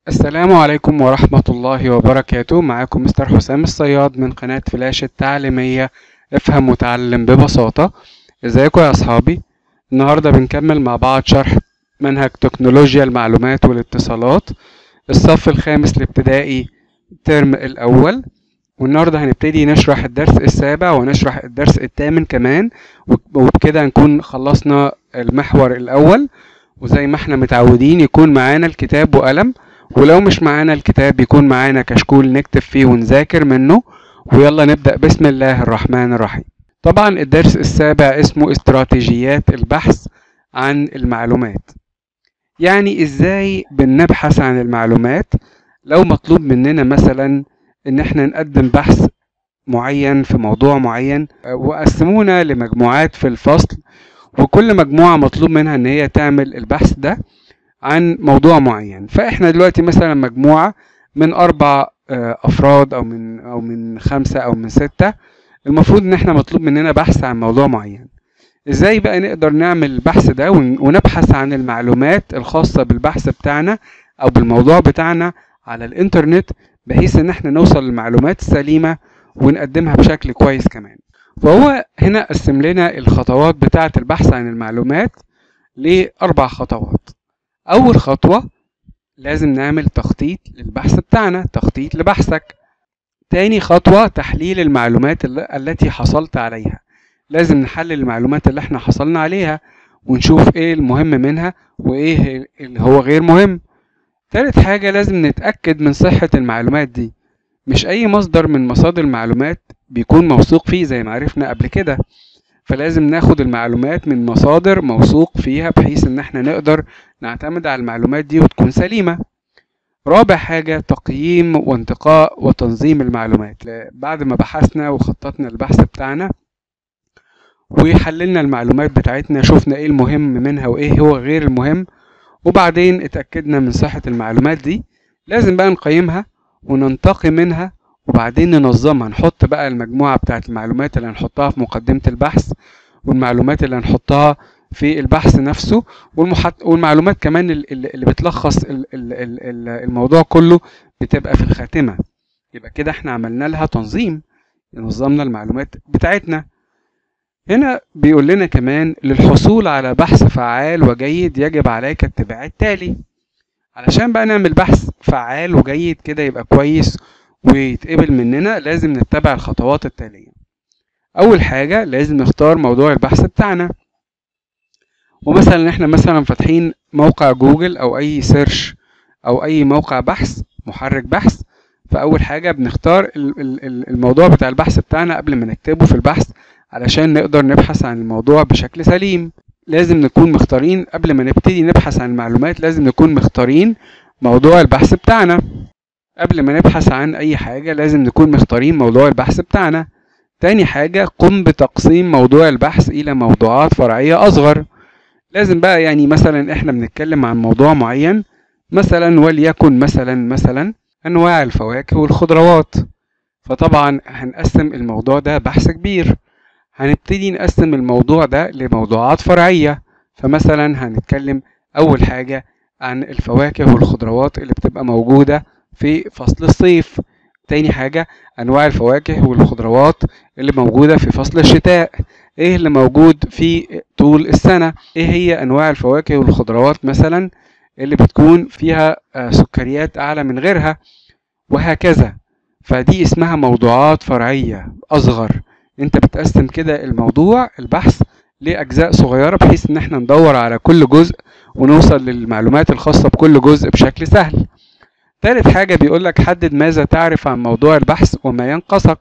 السلام عليكم ورحمة الله وبركاته معاكم مستر حسام الصياد من قناة فلاش التعليمية افهم وتعلم ببساطة ازيكم يا اصحابي النهاردة بنكمل مع بعض شرح منهج تكنولوجيا المعلومات والاتصالات الصف الخامس الابتدائي الترم الاول والنهاردة هنبتدي نشرح الدرس السابع ونشرح الدرس الثامن كمان وبكده نكون خلصنا المحور الاول وزي ما احنا متعودين يكون معانا الكتاب وقلم ولو مش معانا الكتاب يكون معانا كشكول نكتب فيه ونذاكر منه ويلا نبدأ بسم الله الرحمن الرحيم طبعا الدرس السابع اسمه استراتيجيات البحث عن المعلومات يعني ازاي بنبحث عن المعلومات لو مطلوب مننا مثلا ان احنا نقدم بحث معين في موضوع معين وقسمونا لمجموعات في الفصل وكل مجموعة مطلوب منها ان هي تعمل البحث ده عن موضوع معين فاحنا دلوقتي مثلا مجموعة من اربع افراد او من او من خمسة او من ستة المفروض ان احنا مطلوب مننا بحث عن موضوع معين ازاي بقى نقدر نعمل البحث ده ونبحث عن المعلومات الخاصة بالبحث بتاعنا او بالموضوع بتاعنا على الانترنت بحيث ان احنا نوصل للمعلومات السليمة ونقدمها بشكل كويس كمان فهو هنا قسم لنا الخطوات بتاعة البحث عن المعلومات لأربع خطوات أول خطوة لازم نعمل تخطيط للبحث بتاعنا تخطيط لبحثك تاني خطوة تحليل المعلومات التي حصلت عليها لازم نحلل المعلومات اللي احنا حصلنا عليها ونشوف ايه المهم منها وايه اللي هو غير مهم تالت حاجة لازم نتأكد من صحة المعلومات دي مش أي مصدر من مصادر المعلومات بيكون موثوق فيه زي ما عرفنا قبل كده فلازم ناخد المعلومات من مصادر موثوق فيها بحيث ان احنا نقدر نعتمد على المعلومات دي وتكون سليمة رابع حاجة تقييم وانتقاء وتنظيم المعلومات بعد ما بحثنا وخططنا البحث بتاعنا وحللنا المعلومات بتاعتنا شفنا ايه المهم منها وايه هو غير المهم وبعدين اتأكدنا من صحة المعلومات دي لازم بقى نقيمها وننتقي منها وبعدين ننظمها نحط بقى المجموعة بتاعت المعلومات اللي هنحطها في مقدمة البحث والمعلومات اللي هنحطها في البحث نفسه والمحط... والمعلومات كمان اللي بتلخص الموضوع كله بتبقى في الخاتمة يبقى كده احنا عملنا لها تنظيم نظمنا المعلومات بتاعتنا هنا بيقول لنا كمان للحصول على بحث فعال وجيد يجب عليك اتباع التالي علشان بقى نعمل بحث فعال وجيد كده يبقى كويس ويتقبل مننا لازم نتبع الخطوات التالية أول حاجة لازم نختار موضوع البحث بتاعنا ومثلا احنا مثلا فاتحين موقع جوجل أو أي سيرش أو أي موقع بحث محرك بحث فأول حاجة بنختار الموضوع بتاع البحث بتاعنا قبل ما نكتبه في البحث علشان نقدر نبحث عن الموضوع بشكل سليم لازم نكون مختارين قبل ما نبتدي نبحث عن المعلومات لازم نكون مختارين موضوع البحث بتاعنا قبل ما نبحث عن أي حاجة لازم نكون مختارين موضوع البحث بتاعنا تاني حاجة قم بتقسيم موضوع البحث إلى موضوعات فرعية أصغر لازم بقى يعني مثلا إحنا بنتكلم عن موضوع معين مثلا وليكن مثلا مثلا أنواع الفواكه والخضروات فطبعا هنقسم الموضوع ده بحث كبير هنبتدي نقسم الموضوع ده لموضوعات فرعية فمثلا هنتكلم أول حاجة عن الفواكه والخضروات اللي بتبقى موجودة في فصل الصيف تاني حاجة أنواع الفواكه والخضروات اللي موجودة في فصل الشتاء إيه اللي موجود في طول السنة إيه هي أنواع الفواكه والخضروات مثلا اللي بتكون فيها سكريات أعلى من غيرها وهكذا فدي اسمها موضوعات فرعية أصغر أنت بتقسم كده الموضوع البحث لأجزاء صغيرة بحيث إن احنا ندور على كل جزء ونوصل للمعلومات الخاصة بكل جزء بشكل سهل تالت حاجة بيقولك حدد ماذا تعرف عن موضوع البحث وما ينقصك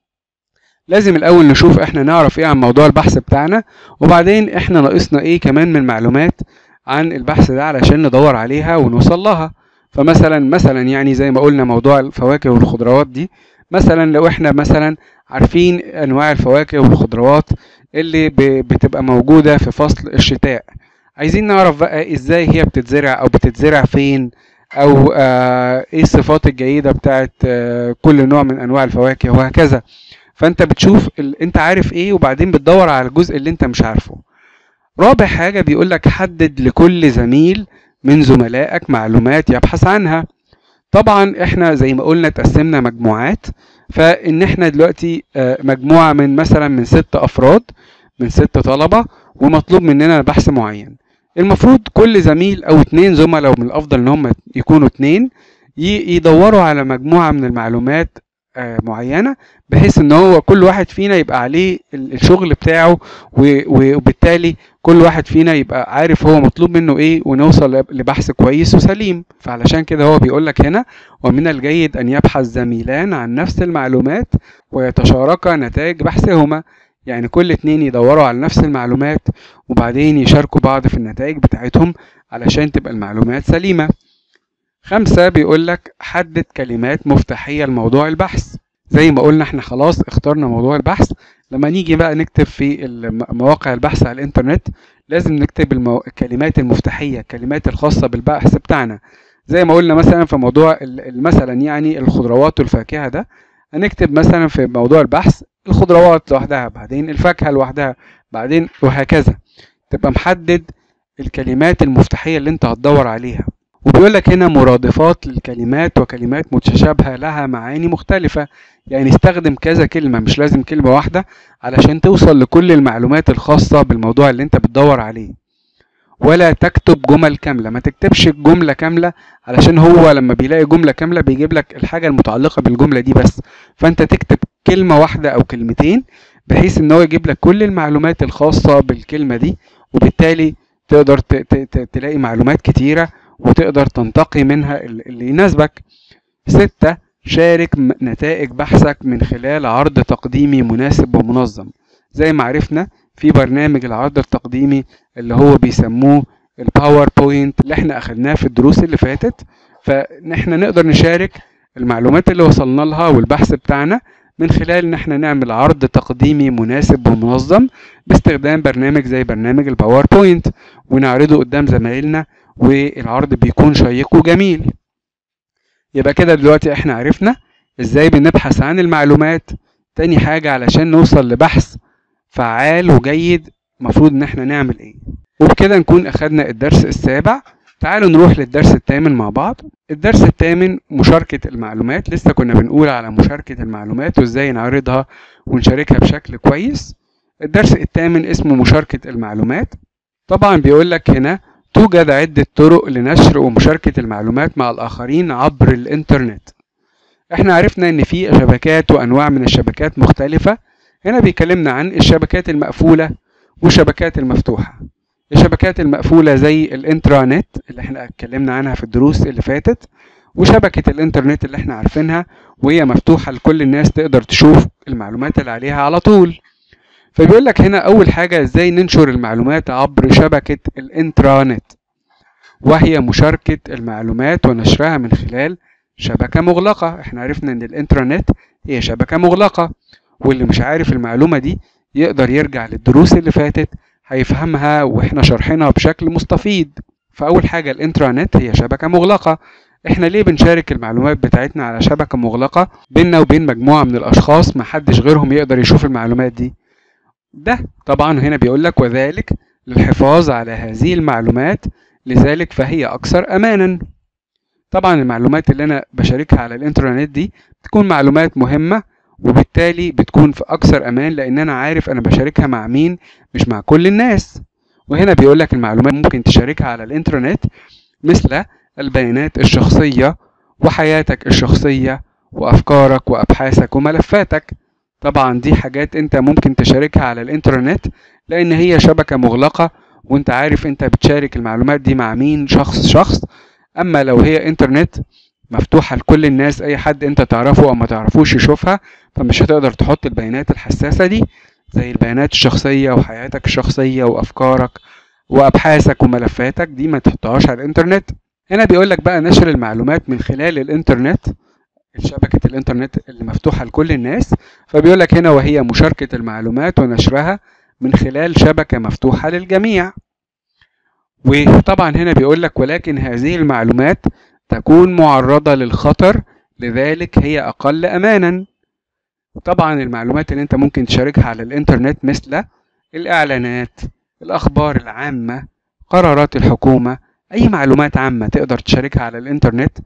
لازم الأول نشوف احنا نعرف ايه عن موضوع البحث بتاعنا وبعدين احنا ناقصنا ايه كمان من معلومات عن البحث ده علشان ندور عليها ونوصل لها فمثلا مثلا يعني زي ما قلنا موضوع الفواكه والخضروات دي مثلا لو احنا مثلا عارفين انواع الفواكه والخضروات اللي بتبقى موجودة في فصل الشتاء عايزين نعرف بقى ازاي هي بتتزرع او بتتزرع فين او آه ايه الصفات الجيدة بتاعت آه كل نوع من انواع الفواكه وهكذا فانت بتشوف ال... انت عارف ايه وبعدين بتدور على الجزء اللي انت مش عارفه رابع حاجة بيقولك حدد لكل زميل من زملائك معلومات يبحث عنها طبعا احنا زي ما قلنا تقسمنا مجموعات فان احنا دلوقتي آه، مجموعة من مثلا من ست افراد من ست طلبة ومطلوب مننا بحث معين المفروض كل زميل او اتنين زملاء ومن الافضل ان هم يكونوا اتنين ي- يدوروا على مجموعة من المعلومات آه، معينة بحيث ان هو كل واحد فينا يبقى عليه ال- الشغل بتاعه و- و- وبالتالي كل واحد فينا يبقى عارف هو مطلوب منه ايه ونوصل لب- لبحث كويس وسليم فعلشان كده هو بيقول لك هنا ومن الجيد ان يبحث زميلان عن نفس المعلومات ويتشاركا نتائج بحثهما يعني كل اتنين يدوروا على نفس المعلومات وبعدين يشاركوا بعض في النتائج بتاعتهم علشان تبقى المعلومات سليمة خمسة بيقول لك حدد كلمات مفتاحية لموضوع البحث زي ما قلنا احنا خلاص اخترنا موضوع البحث لما نيجي بقى نكتب في الم- مواقع البحث على الانترنت لازم نكتب المو... الكلمات المفتاحية الكلمات الخاصة بالبحث بتاعنا زي ما قلنا مثلا في موضوع ال- ال- مثلا يعني الخضروات والفاكهة ده هنكتب مثلا في موضوع البحث الخضروات لوحدها بعدين الفاكهة لوحدها بعدين وهكذا تبقى محدد الكلمات المفتاحية اللي انت هتدور عليها وبيقول لك هنا مرادفات للكلمات وكلمات متشابهة لها معاني مختلفة يعني استخدم كذا كلمة مش لازم كلمة واحدة علشان توصل لكل المعلومات الخاصة بالموضوع اللي انت بتدور عليه ولا تكتب جمل كاملة ما تكتبش الجملة كاملة علشان هو لما بيلاقي جملة كاملة بيجيب لك الحاجة المتعلقة بالجملة دي بس فانت تكتب كلمة واحدة او كلمتين بحيث ان هو يجيب لك كل المعلومات الخاصة بالكلمة دي وبالتالي تقدر ت- ت- ت- تلاقي معلومات كتيرة وتقدر تنتقي منها ال- اللي يناسبك ستة شارك م- نتائج بحثك من خلال عرض تقديمي مناسب ومنظم زي ما عرفنا في برنامج العرض التقديمي اللي هو بيسموه الباوربوينت اللي احنا اخدناه في الدروس اللي فاتت فاحنا نقدر نشارك المعلومات اللي وصلنا لها والبحث بتاعنا من خلال ان احنا نعمل عرض تقديمي مناسب ومنظم باستخدام برنامج زي برنامج الباوربوينت ونعرضه قدام زمايلنا والعرض بيكون شيق وجميل يبقى كده دلوقتي احنا عرفنا ازاي بنبحث عن المعلومات تاني حاجة علشان نوصل لبحث فعال وجيد مفروض ان احنا نعمل ايه وبكده نكون اخدنا الدرس السابع تعالوا نروح للدرس الثامن مع بعض الدرس الثامن مشاركة المعلومات لسه كنا بنقول على مشاركة المعلومات وازاي نعرضها ونشاركها بشكل كويس الدرس الثامن اسمه مشاركة المعلومات طبعا بيقول لك هنا توجد عدة طرق لنشر ومشاركة المعلومات مع الآخرين عبر الإنترنت احنا عرفنا ان في شبكات وانواع من الشبكات مختلفة هنا بيكلمنا عن الشبكات المقفولة والشبكات المفتوحة الشبكات المقفولة زي الانترانت اللي احنا اتكلمنا عنها في الدروس اللي فاتت وشبكة الانترنت اللي احنا عارفينها وهي مفتوحة لكل الناس تقدر تشوف المعلومات اللي عليها على طول فبيقول لك هنا اول حاجة ازاي ننشر المعلومات عبر شبكة الانترانت وهي مشاركة المعلومات ونشرها من خلال شبكة مغلقة احنا عرفنا ان الانترنت هي شبكة مغلقة واللي مش عارف المعلومة دي يقدر يرجع للدروس اللي فاتت هيفهمها واحنا شارحينها بشكل مستفيض فاول حاجة الانترنت هي شبكة مغلقة احنا ليه بنشارك المعلومات بتاعتنا على شبكة مغلقة بيننا وبين مجموعة من الاشخاص محدش غيرهم يقدر يشوف المعلومات دي ده طبعا هنا بيقول لك وذلك للحفاظ على هذه المعلومات لذلك فهي اكثر امانا طبعا المعلومات اللي انا بشاركها على الانترنت دي بتكون معلومات مهمة وبالتالي بتكون في اكثر امان لان انا عارف انا بشاركها مع مين مش مع كل الناس وهنا بيقول لك المعلومات ممكن تشاركها على الانترنت مثل البيانات الشخصية وحياتك الشخصية وافكارك وابحاثك وملفاتك طبعا دي حاجات انت ممكن تشاركها على الانترنت لان هي شبكة مغلقة وانت عارف انت بتشارك المعلومات دي مع مين شخص شخص اما لو هي انترنت مفتوحة لكل الناس اي حد انت تعرفه او ما تعرفوش يشوفها فمش هتقدر تحط البيانات الحساسة دي زي البيانات الشخصية وحياتك الشخصية وافكارك وابحاثك وملفاتك دي ما تحطهاش على الانترنت هنا بيقول لك بقى نشر المعلومات من خلال الانترنت شبكة الانترنت اللي مفتوحة لكل الناس فبيقول لك هنا وهي مشاركة المعلومات ونشرها من خلال شبكة مفتوحة للجميع وطبعا هنا بيقول لك ولكن هذه المعلومات تكون معرضة للخطر لذلك هي أقل أمانا طبعا المعلومات اللي انت ممكن تشاركها على الانترنت مثل الإعلانات الأخبار العامة قرارات الحكومة أي معلومات عامة تقدر تشاركها على الانترنت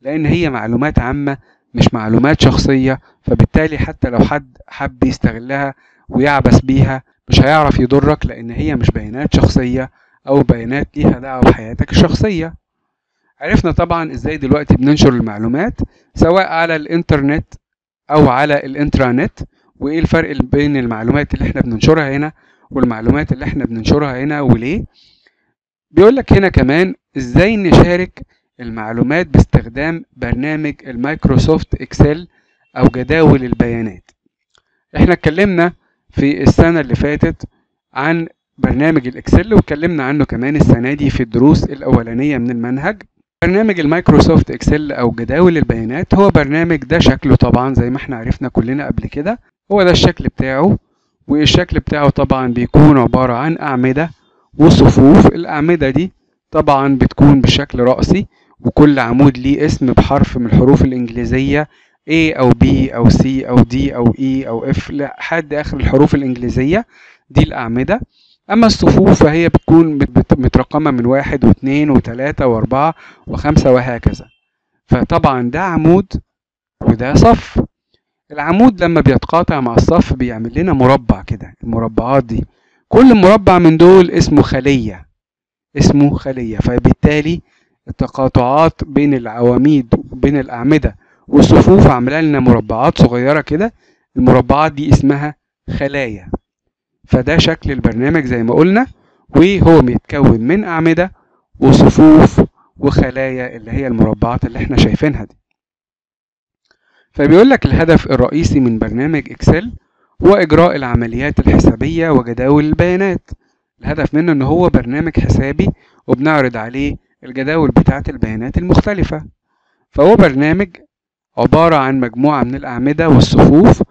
لان هي معلومات عامة مش معلومات شخصية فبالتالي حتى لو حد حب يستغلها ويعبث بيها مش هيعرف يضرك لان هي مش بيانات شخصية او بيانات ليها دعوة بحياتك الشخصية عرفنا طبعا ازاي دلوقتي بننشر المعلومات سواء على الانترنت او على الانترانت وايه الفرق بين المعلومات اللي احنا بننشرها هنا والمعلومات اللي احنا بننشرها هنا وليه بيقول لك هنا كمان ازاي نشارك المعلومات باستخدام برنامج المايكروسوفت اكسل او جداول البيانات احنا اتكلمنا في السنة اللي فاتت عن برنامج الاكسل واتكلمنا عنه كمان السنة دي في الدروس الاولانية من المنهج برنامج المايكروسوفت اكسل او جداول البيانات هو برنامج ده شكله طبعا زي ما احنا عرفنا كلنا قبل كده هو ده الشكل بتاعه والشكل بتاعه طبعا بيكون عبارة عن أعمدة وصفوف الأعمدة دي طبعا بتكون بشكل رأسي وكل عمود ليه اسم بحرف من الحروف الإنجليزية A أو B أو C أو D أو E أو F لحد آخر الحروف الإنجليزية دي الأعمدة أما الصفوف فهي بتكون مترقمة من واحد واثنين وثلاثة وأربعة وخمسة وهكذا فطبعا ده عمود وده صف العمود لما بيتقاطع مع الصف بيعمل لنا مربع كده المربعات دي كل مربع من دول اسمه خلية اسمه خلية فبالتالي التقاطعات بين العواميد بين الأعمدة والصفوف عاملة لنا مربعات صغيرة كده المربعات دي اسمها خلايا فده شكل البرنامج زي ما قلنا وهو بيتكون من أعمدة وصفوف وخلايا اللي هي المربعات اللي احنا شايفينها دي فبيقول لك الهدف الرئيسي من برنامج اكسل هو اجراء العمليات الحسابية وجداول البيانات الهدف منه ان هو برنامج حسابي وبنعرض عليه الجداول بتاعة البيانات المختلفة فهو برنامج عبارة عن مجموعة من الأعمدة والصفوف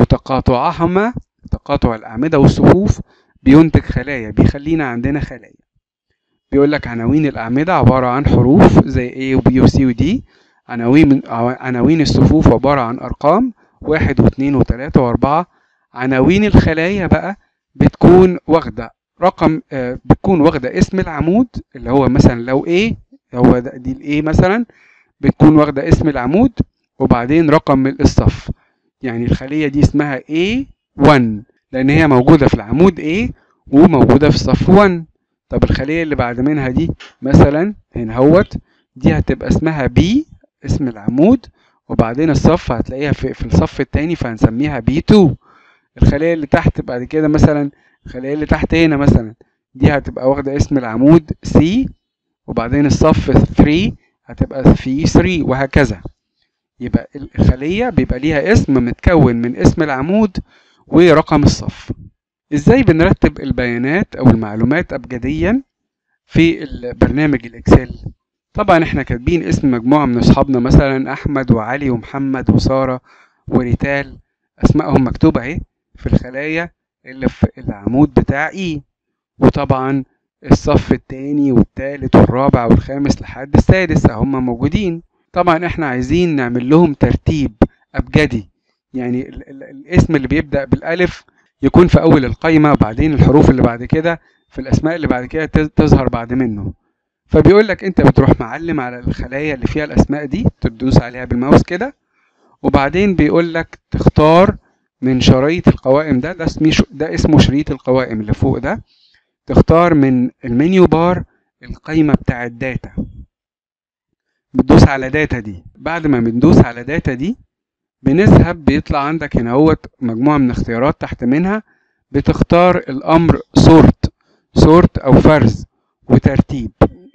وتقاطعهما تقاطع الأعمدة والصفوف بينتج خلايا بيخلينا عندنا خلايا بيقول لك عناوين الأعمدة عبارة عن حروف زي A و B و C و D عناوين عناوين الصفوف عبارة عن أرقام واحد واثنين وثلاثة وأربعة عناوين الخلايا بقى بتكون واخدة رقم آه بتكون واخدة اسم العمود اللي هو مثلا لو A هو دي ال A مثلا بتكون واخدة اسم العمود وبعدين رقم الصف يعني الخلية دي اسمها A1 لأن هي موجودة في العمود A وموجودة في الصف 1 طب الخلية اللي بعد منها دي مثلا هنا هوت دي هتبقى اسمها B اسم العمود وبعدين الصف هتلاقيها في, في الصف التاني فهنسميها B2 الخلية اللي تحت بعد كده مثلا الخلية اللي تحت هنا مثلا دي هتبقى واخدة اسم العمود C وبعدين الصف 3 هتبقى في 3 وهكذا يبقى الخلية بيبقى ليها اسم متكون من اسم العمود ورقم الصف ازاي بنرتب البيانات او المعلومات ابجديا في البرنامج الاكسل طبعا احنا كاتبين اسم مجموعة من اصحابنا مثلا احمد وعلي ومحمد وسارة وريتال اسمائهم مكتوبة اهي في الخلايا اللي في العمود بتاع اي وطبعا الصف التاني والتالت والرابع والخامس لحد السادس هم موجودين طبعا احنا عايزين نعمل لهم ترتيب ابجدي يعني ال ال الاسم اللي بيبدأ بالالف يكون في اول القايمة وبعدين الحروف اللي بعد كده في الاسماء اللي بعد كده تظهر بعد منه فبيقول لك انت بتروح معلم على الخلايا اللي فيها الاسماء دي تدوس عليها بالماوس كده وبعدين بيقول لك تختار من شرايط القوائم ده ده اسمه ده اسمه شريط القوائم اللي فوق ده تختار من المنيو بار القايمة بتاع الداتا بتدوس على داتا دي بعد ما بندوس على داتا دي بنذهب بيطلع عندك هنا اهوت مجموعة من اختيارات تحت منها بتختار الامر سورت سورت او فرز وترتيب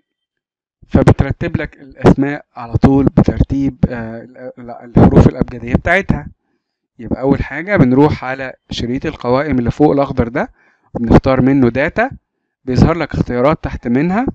فبترتب لك الاسماء على طول بترتيب الحروف الابجديه بتاعتها يبقى اول حاجه بنروح على شريط القوائم اللي فوق الاخضر ده وبنختار منه داتا بيظهر لك اختيارات تحت منها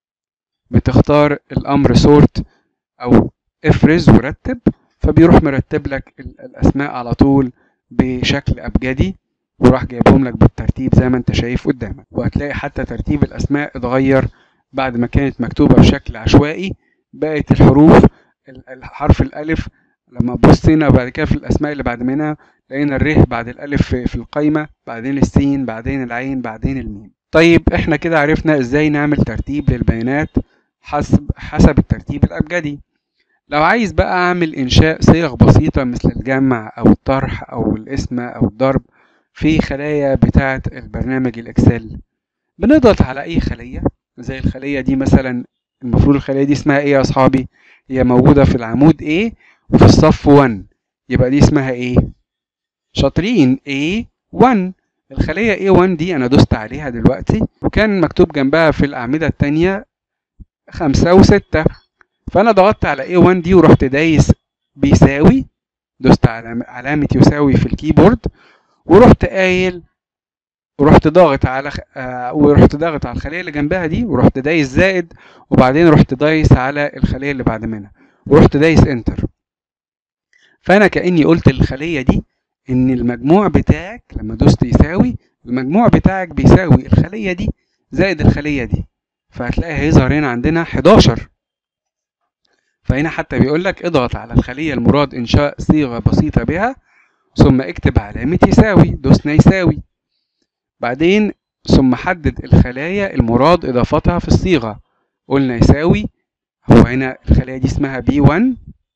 بتختار الامر سورت او افرز ورتب فبيروح مرتب لك الاسماء على طول بشكل ابجدي وراح جايبهم لك بالترتيب زي ما انت شايف قدامك وهتلاقي حتى ترتيب الاسماء اتغير بعد ما كانت مكتوبة بشكل عشوائي بقت الحروف الحرف الألف لما بصينا بعد كده في الأسماء اللي بعد منها لقينا الره بعد الألف في, في القايمة بعدين السين بعدين العين بعدين الميم طيب احنا كده عرفنا ازاي نعمل ترتيب للبيانات حسب حسب الترتيب الأبجدي لو عايز بقى اعمل انشاء صيغ بسيطة مثل الجمع او الطرح او القسمة او الضرب في خلايا بتاعة البرنامج الاكسل بنضغط على اي خلية زي الخلية دي مثلا المفروض الخلية دي اسمها ايه يا اصحابي هي موجودة في العمود A وفي الصف 1 يبقى دي اسمها ايه شاطرين A1 الخلية A1 دي أنا دوست عليها دلوقتي وكان مكتوب جنبها في الأعمدة التانية خمسة وستة فأنا ضغطت على A1 دي ورحت دايس بيساوي دوست على علامة يساوي في الكيبورد ورحت قايل ورحت ضاغط على خ... آه ورحت ضاغط على الخلية اللي جنبها دي ورحت دايس زائد وبعدين رحت دايس على الخلية اللي بعد منها ورحت دايس انتر فأنا كأني قلت للخلية دي ان المجموع بتاعك لما دوست يساوي المجموع بتاعك بيساوي الخلية دي زائد الخلية دي فهتلاقي هيظهر هنا عندنا 11 فهنا حتى بيقول لك اضغط على الخلية المراد إنشاء صيغة بسيطة بها ثم اكتب علامة يساوي دوسنا يساوي بعدين ثم حدد الخلايا المراد إضافتها في الصيغة قلنا يساوي هو هنا الخلية دي اسمها B1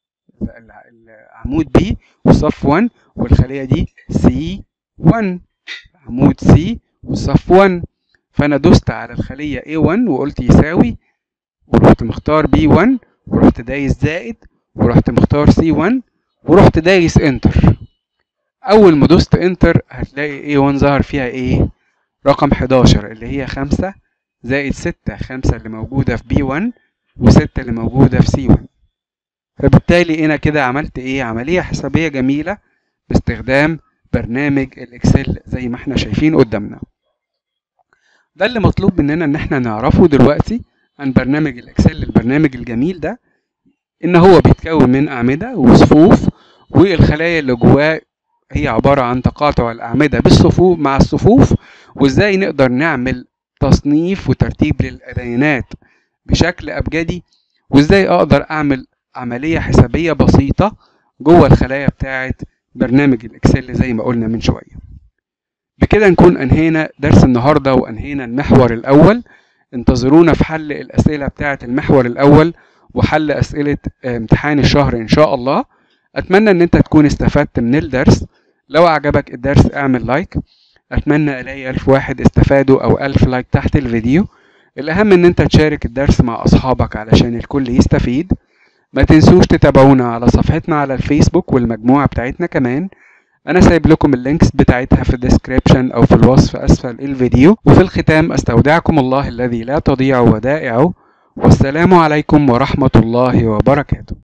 عمود B وصف 1 والخلية دي C1 عمود C وصف 1 فأنا دوست على الخلية A1 وقلت يساوي ورحت مختار B1 ورحت دايس زائد ورحت مختار C1 ورحت دايس انتر أول ما دوست انتر هتلاقي A1 ظهر فيها ايه رقم 11 اللي هي 5 زائد 6 5 اللي موجودة في B1 و6 اللي موجودة في C1 فبالتالي أنا كده عملت ايه عملية حسابية جميلة باستخدام برنامج الاكسل زي ما احنا شايفين قدامنا ده اللي مطلوب مننا ان احنا نعرفه دلوقتي عن برنامج الاكسل البرنامج الجميل ده ان هو بيتكون من اعمدة وصفوف والخلايا اللي جواه هي عبارة عن تقاطع الأعمدة بالصفوف مع الصفوف وإزاي نقدر نعمل تصنيف وترتيب للبيانات بشكل أبجدي وإزاي أقدر أعمل عملية حسابية بسيطة جوه الخلايا بتاعة برنامج الإكسل زي ما قلنا من شوية بكده نكون أنهينا درس النهاردة وأنهينا المحور الأول انتظرونا في حل الأسئلة بتاعة المحور الأول وحل أسئلة امتحان الشهر إن شاء الله أتمنى إن أنت تكون استفدت من الدرس لو عجبك الدرس اعمل لايك أتمنى ألاقي ألف واحد استفادوا أو ألف لايك تحت الفيديو الأهم إن أنت تشارك الدرس مع أصحابك علشان الكل يستفيد ما تنسوش تتابعونا على صفحتنا على الفيسبوك والمجموعة بتاعتنا كمان أنا سايب لكم اللينكس بتاعتها في الديسكريبشن أو في الوصف أسفل الفيديو وفي الختام أستودعكم الله الذي لا تضيع ودائعه والسلام عليكم ورحمة الله وبركاته